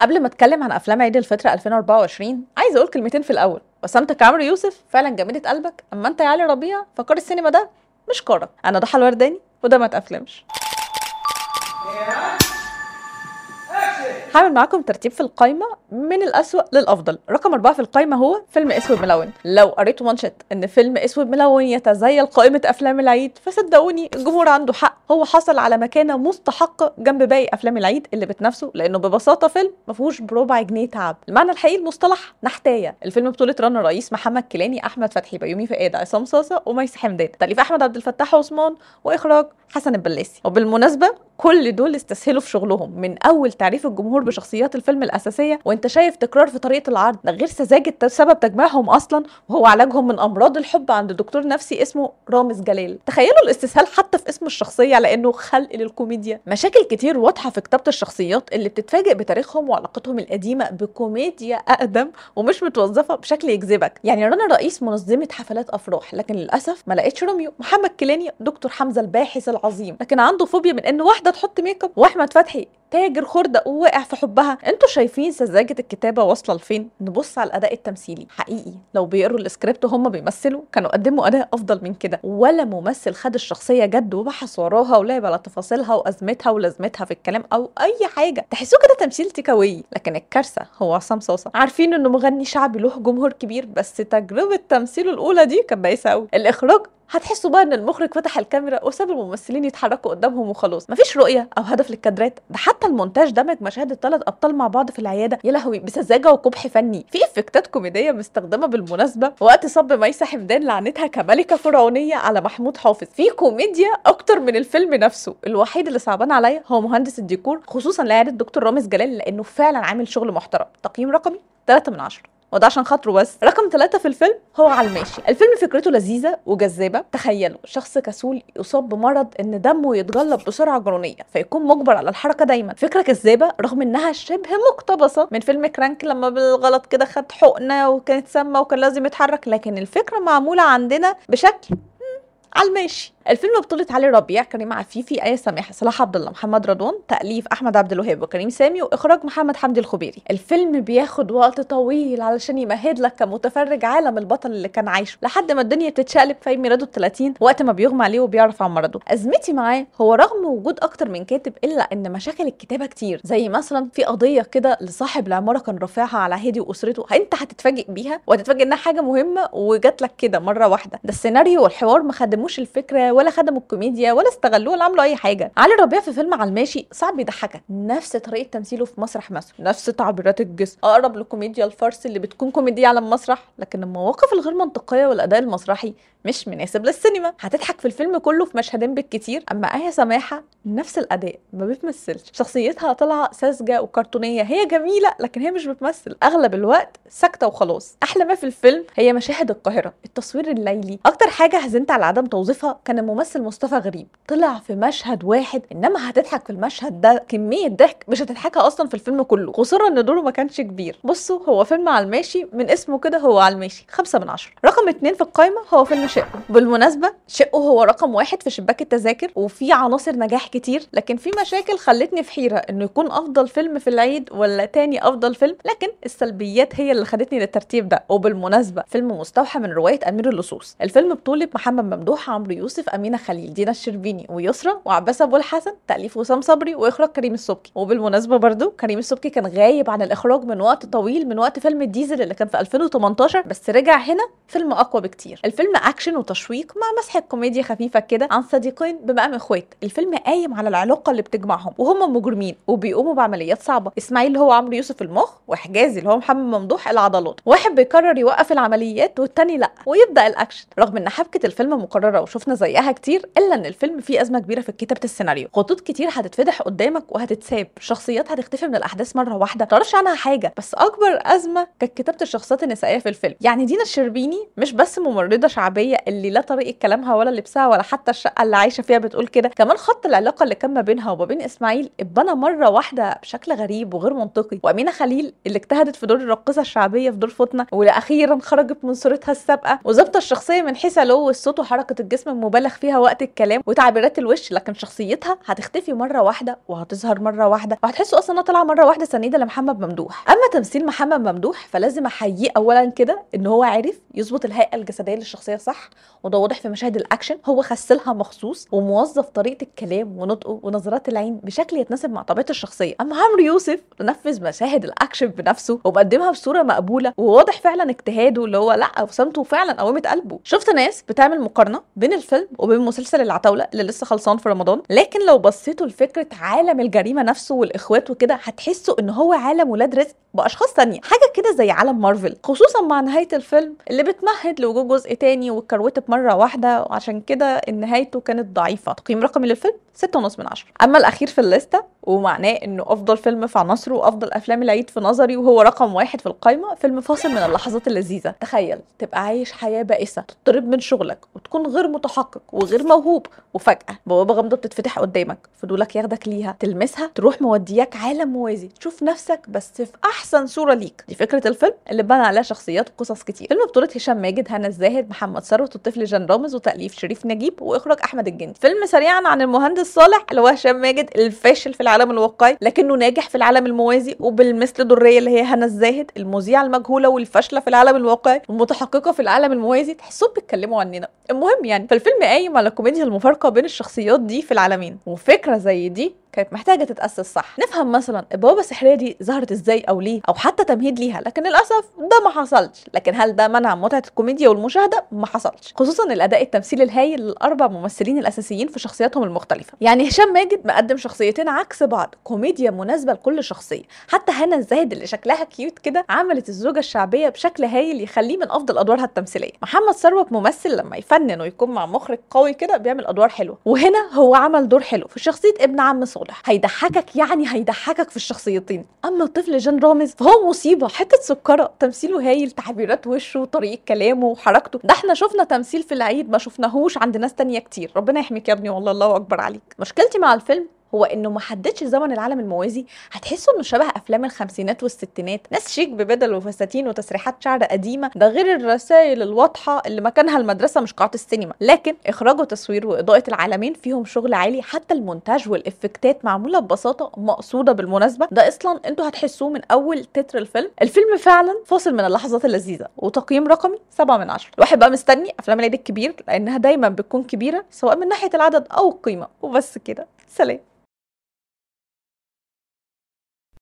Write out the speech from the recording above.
قبل ما اتكلم عن افلام عيد الفطر 2024 عايز اقول كلمتين في الاول وسامتك عمرو يوسف فعلا جمدت قلبك اما انت يا علي ربيع فكر السينما ده مش كوره انا ضحى الورداني وده ما تافلمش هعمل معاكم ترتيب في القايمة من الأسوأ للأفضل رقم أربعة في القايمة هو فيلم أسود ملون لو قريتوا منشط إن فيلم أسود ملون يتزيل قائمة أفلام العيد فصدقوني الجمهور عنده حق هو حصل على مكانة مستحقة جنب باقي أفلام العيد اللي بتنافسه لأنه ببساطة فيلم ما فيهوش بربع جنيه تعب المعنى الحقيقي المصطلح نحتاية الفيلم بطولة رنا رئيس محمد كيلاني أحمد فتحي بيومي فؤاد عصام صاصة وميس حمدان تأليف أحمد عبد الفتاح عثمان وإخراج حسن البلاسي وبالمناسبة كل دول استسهلوا في شغلهم من اول تعريف الجمهور بشخصيات الفيلم الاساسيه وانت شايف تكرار في طريقه العرض ده غير سذاجه سبب تجميعهم اصلا وهو علاجهم من امراض الحب عند دكتور نفسي اسمه رامز جلال تخيلوا الاستسهال حتى في اسم الشخصيه على انه خلق للكوميديا مشاكل كتير واضحه في كتابه الشخصيات اللي بتتفاجئ بتاريخهم وعلاقتهم القديمه بكوميديا اقدم ومش متوظفه بشكل يجذبك يعني رنا رئيس منظمه حفلات افراح لكن للاسف ما لقيتش روميو محمد كيلاني دكتور حمزه الباحث العظيم لكن عنده فوبيا من ان واحده تحط ميك اب واحمد فتحي تاجر خردة وواقع في حبها انتوا شايفين سذاجة الكتابة واصلة لفين نبص على الأداء التمثيلي حقيقي لو بيقروا السكريبت وهم بيمثلوا كانوا قدموا أداء أفضل من كده ولا ممثل خد الشخصية جد وبحث وراها ولعب على تفاصيلها وأزمتها ولازمتها في الكلام أو أي حاجة تحسوه كده تمثيل تيكاوي لكن الكارثة هو عصام صوصة عارفين إنه مغني شعبي له جمهور كبير بس تجربة تمثيله الأولى دي كانت بايسة أوي الإخراج هتحسوا بقى ان المخرج فتح الكاميرا وساب الممثلين يتحركوا قدامهم وخلاص مفيش رؤيه او هدف للكادرات ده حتى المونتاج دمج مشاهد الثلاث ابطال مع بعض في العياده يا لهوي بسذاجه وقبح فني في افكتات كوميديه مستخدمه بالمناسبه وقت صب ميسه حمدان لعنتها كملكه فرعونيه على محمود حافظ في كوميديا اكتر من الفيلم نفسه الوحيد اللي صعبان عليا هو مهندس الديكور خصوصا لعياده الدكتور رامز جلال لانه فعلا عامل شغل محترم تقييم رقمي 3 من 10 وده عشان خاطره بس رقم ثلاثة في الفيلم هو على الماشي الفيلم فكرته لذيذة وجذابة تخيلوا شخص كسول يصاب بمرض ان دمه يتجلط بسرعة جنونية فيكون مجبر على الحركة دايما فكرة كذابة رغم انها شبه مقتبسة من فيلم كرانك لما بالغلط كده خد حقنة وكانت سامة وكان لازم يتحرك لكن الفكرة معمولة عندنا بشكل على الماشي الفيلم بطولة علي ربيع كريم عفيفي آية سماحة صلاح عبد الله محمد رضوان تأليف أحمد عبد الوهاب وكريم سامي وإخراج محمد حمدي الخبيري الفيلم بياخد وقت طويل علشان يمهد لك كمتفرج عالم البطل اللي كان عايشه لحد ما الدنيا بتتشقلب في ميلاده ال 30 وقت ما بيغمى عليه وبيعرف عن مرضه أزمتي معاه هو رغم وجود أكتر من كاتب إلا إن مشاكل الكتابة كتير زي مثلا في قضية كده لصاحب العمارة كان رافعها على هادي وأسرته أنت هتتفاجئ بيها وهتتفاجئ إنها حاجة مهمة وجات لك كده مرة واحدة ده السيناريو والحوار ما خدموش الفكرة ولا خدموا الكوميديا ولا استغلوه ولا عملوا اي حاجه علي ربيع في فيلم على الماشي صعب يضحكك نفس طريقه تمثيله في مسرح مصر نفس تعبيرات الجسم اقرب لكوميديا الفرس اللي بتكون كوميديا على المسرح لكن المواقف الغير منطقيه والاداء المسرحي مش مناسب للسينما هتضحك في الفيلم كله في مشهدين بالكتير اما ايه سماحه نفس الاداء ما بتمثلش شخصيتها طالعه ساذجه وكرتونيه هي جميله لكن هي مش بتمثل اغلب الوقت ساكته وخلاص احلى ما في الفيلم هي مشاهد القاهره التصوير الليلي اكتر حاجه حزنت على عدم توظيفها كان الممثل مصطفى غريب طلع في مشهد واحد انما هتضحك في المشهد ده كميه ضحك مش هتضحكها اصلا في الفيلم كله خصوصا ان دوره ما كانش كبير بصوا هو فيلم على الماشي من اسمه كده هو على الماشي خمسة من عشرة رقم اتنين في القائمه هو فيلم شقه بالمناسبه شقه هو رقم واحد في شباك التذاكر وفي عناصر نجاح كتير لكن في مشاكل خلتني في حيره انه يكون افضل فيلم في العيد ولا تاني افضل فيلم لكن السلبيات هي اللي خدتني للترتيب ده وبالمناسبه فيلم مستوحى من روايه امير اللصوص الفيلم بطوله محمد ممدوح عمرو يوسف امينه خليل دينا الشربيني ويسرا وعباس ابو الحسن تاليف وسام صبري واخراج كريم السبكي وبالمناسبه برضو كريم السبكي كان غايب عن الاخراج من وقت طويل من وقت فيلم الديزل اللي كان في 2018 بس رجع هنا فيلم اقوى بكتير الفيلم اكشن وتشويق مع مسحه كوميديا خفيفه كده عن صديقين بمقام اخوات الفيلم قايم على العلاقه اللي بتجمعهم وهم مجرمين وبيقوموا بعمليات صعبه اسماعيل اللي هو عمرو يوسف المخ وحجازي اللي هو محمد ممدوح العضلات واحد بيقرر يوقف العمليات والتاني لا ويبدا الاكشن رغم ان حبكه الفيلم مكرره وشفنا زيها كتير الا ان الفيلم فيه ازمه كبيره في كتابه السيناريو خطوط كتير هتتفتح قدامك وهتتساب شخصيات هتختفي من الاحداث مره واحده تعرفش عنها حاجه بس اكبر ازمه كانت كتابه الشخصيات النسائيه في الفيلم يعني دينا الشربيني مش بس ممرضه شعبيه الشعبيه اللي لا طريقه كلامها ولا لبسها ولا حتى الشقه اللي عايشه فيها بتقول كده كمان خط العلاقه اللي كان ما بينها وما بين اسماعيل اتبنى مره واحده بشكل غريب وغير منطقي وامينه خليل اللي اجتهدت في دور الراقصه الشعبيه في دور فتنه واخيرا خرجت من صورتها السابقه وظابطه الشخصيه من حيث علو الصوت وحركه الجسم المبالغ فيها وقت الكلام وتعبيرات الوش لكن شخصيتها هتختفي مره واحده وهتظهر مره واحده وهتحسوا اصلا انها طالعه مره واحده سنيده لمحمد ممدوح اما تمثيل محمد ممدوح فلازم احييه اولا كده ان هو عارف يظبط الهيئه الجسديه للشخصيه صح وده واضح في مشاهد الاكشن هو خسلها مخصوص وموظف طريقه الكلام ونطقه ونظرات العين بشكل يتناسب مع طبيعه الشخصيه اما عمرو يوسف نفذ مشاهد الاكشن بنفسه ومقدمها بصوره مقبوله وواضح فعلا اجتهاده اللي هو لا ابتسامته فعلا قومت قلبه شفت ناس بتعمل مقارنه بين الفيلم وبين مسلسل العتاوله اللي لسه خلصان في رمضان لكن لو بصيتوا لفكره عالم الجريمه نفسه والاخوات وكده هتحسوا ان هو عالم ولاد رزق باشخاص تانية حاجه كده زي عالم مارفل خصوصا مع نهايه الفيلم اللي بتمهد لوجود جزء تاني واتكروتت مره واحده وعشان كده نهايته كانت ضعيفه تقييم رقمي للفيلم ستة ونص من عشرة أما الأخير في الليستة ومعناه إنه أفضل فيلم في عناصره وأفضل أفلام العيد في نظري وهو رقم واحد في القايمة فيلم فاصل من اللحظات اللذيذة تخيل تبقى عايش حياة بائسة تضطرب من شغلك وتكون غير متحقق وغير موهوب وفجأة بوابة غامضة بتتفتح قدامك فضولك ياخدك ليها تلمسها تروح مودياك عالم موازي تشوف نفسك بس في أحسن صورة ليك دي فكرة الفيلم اللي بنى عليها شخصيات وقصص كتير فيلم بطولة هشام ماجد هنا الزاهد محمد ثروت والطفل جان رامز وتأليف شريف نجيب وإخراج أحمد الجندي فيلم سريعا عن المهندس صالح اللي هو هشام ماجد الفاشل في العالم الواقعي لكنه ناجح في العالم الموازي وبالمثل درية اللي هي هنا الزاهد المذيعة المجهولة والفاشلة في العالم الواقعي والمتحققة في العالم الموازي تحسهم بيتكلموا عننا المهم يعني فالفيلم قايم على كوميديا المفارقة بين الشخصيات دي في العالمين وفكرة زي دي كانت محتاجة تتأسس صح نفهم مثلا البوابة السحرية دي ظهرت ازاي او ليه او حتى تمهيد ليها لكن للأسف ده ما حصلش لكن هل ده منع متعة الكوميديا والمشاهدة ما حصلش خصوصا الأداء التمثيلي الهايل للأربع ممثلين الأساسيين في شخصياتهم المختلفة يعني هشام ماجد مقدم شخصيتين عكس بعض كوميديا مناسبة لكل شخصية حتى هنا الزاهد اللي شكلها كيوت كده عملت الزوجة الشعبية بشكل هايل يخليه من أفضل أدوارها التمثيلية محمد ثروت ممثل لما يفنن ويكون مع مخرج قوي كده بيعمل أدوار حلوة وهنا هو عمل دور حلو في شخصية ابن عم صالح هيضحكك يعني هيضحكك في الشخصيتين اما الطفل جان رامز فهو مصيبه حته سكره تمثيله هايل تعبيرات وشه وطريقه كلامه وحركته ده احنا شفنا تمثيل في العيد ما شفناهوش عند ناس تانية كتير ربنا يحميك يا ابني والله الله اكبر عليك مشكلتي مع الفيلم هو انه ما حددش زمن العالم الموازي هتحسوا انه شبه افلام الخمسينات والستينات ناس شيك ببدل وفساتين وتسريحات شعر قديمه ده غير الرسائل الواضحه اللي مكانها المدرسه مش قاعه السينما لكن اخراج وتصوير واضاءه العالمين فيهم شغل عالي حتى المونتاج والافكتات معموله ببساطه مقصوده بالمناسبه ده اصلا انتوا هتحسوه من اول تتر الفيلم الفيلم فعلا فاصل من اللحظات اللذيذه وتقييم رقمي 7 من 10 الواحد بقى مستني افلام العيد الكبير لانها دايما بتكون كبيره سواء من ناحيه العدد او القيمه وبس كده سلام